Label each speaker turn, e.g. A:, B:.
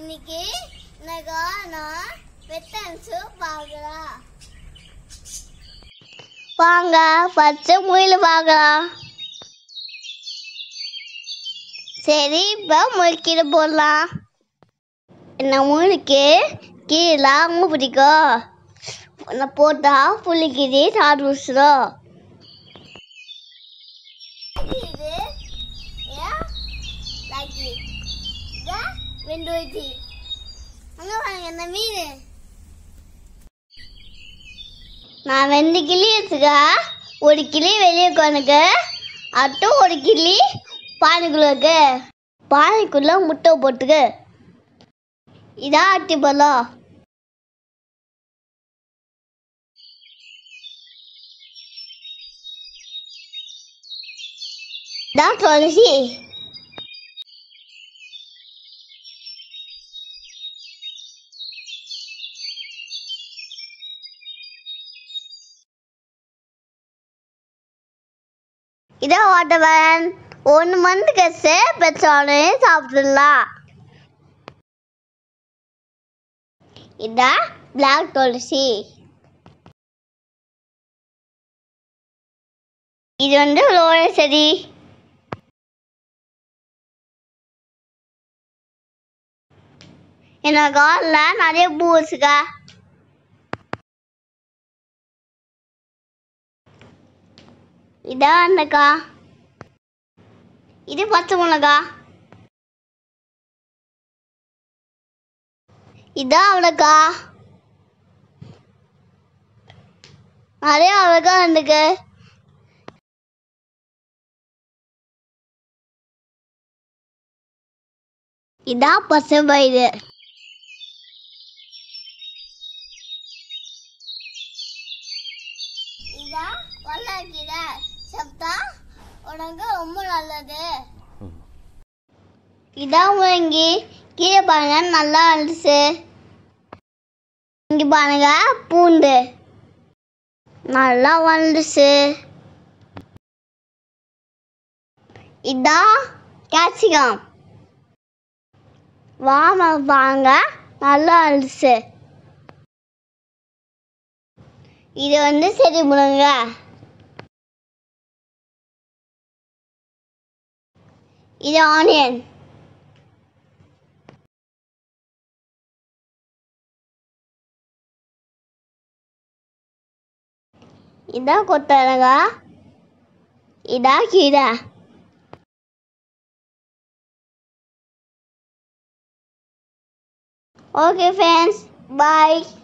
A: இன்னைக்கு எனக்கு நான் வெட்டன்ஸு பார்க்கலாம் வாங்க ஃபர்ஸ்ட் முயல் பார்க்கலாம் சரி இப்போ முயற்சிட்டு போடலாம் என்ன முயலுக்கு கீழே ரொம்ப பிடிக்கும் நான் போட்டா புளிக்கிது சாப்பிட்டு வச்சிடும் இது ஏன் லாக்கி இதா வெண்டோய்ச்சி அங்கே பாருங்க இந்த மீன் நான் ரெண்டு கிளி வச்சுக்கா ஒரு கிளி வெளியே உட்காந்துக்க அட்டும் ஒரு கிளி பானைக்குள்ள இருக்கு பானைக்குள்ள முட்டை போட்டுக்க இதான் அட்டி பழம் இதான் துளசி இதான் வாட்டவன் ஒன்று மந்த் கசு பெற்றாலே சாப்பிடலாம் இதான் பிளாக் துளசி இது வந்து லோன செடி என்னோட காலில் நிறைய பூ வச்சுக்கா இதான் அந்தக்கா இது பச்சை மிளகா இதான் அவளக்கா நிறைய அவளுக்கா இருக்கு இதான் பச்சை பயிறு இதான் வல்லாக்கீரை சாப்பிட்டா உனக்கு ரொம்ப நல்லது இதான் முழங்கி கீழே பாருங்க நல்லா வந்துச்சு இங்க பாருங்க பூண்டு நல்லா வந்துச்சு இதான் கேப்சிகம் வாம பாருங்க நல்லா வந்துச்சு இது வந்து சரி முருங்க இது ஆனியன் இதான் கொத்தரங்கா இதான் கீரை ஓகே ஃப்ரெண்ட்ஸ் பாய்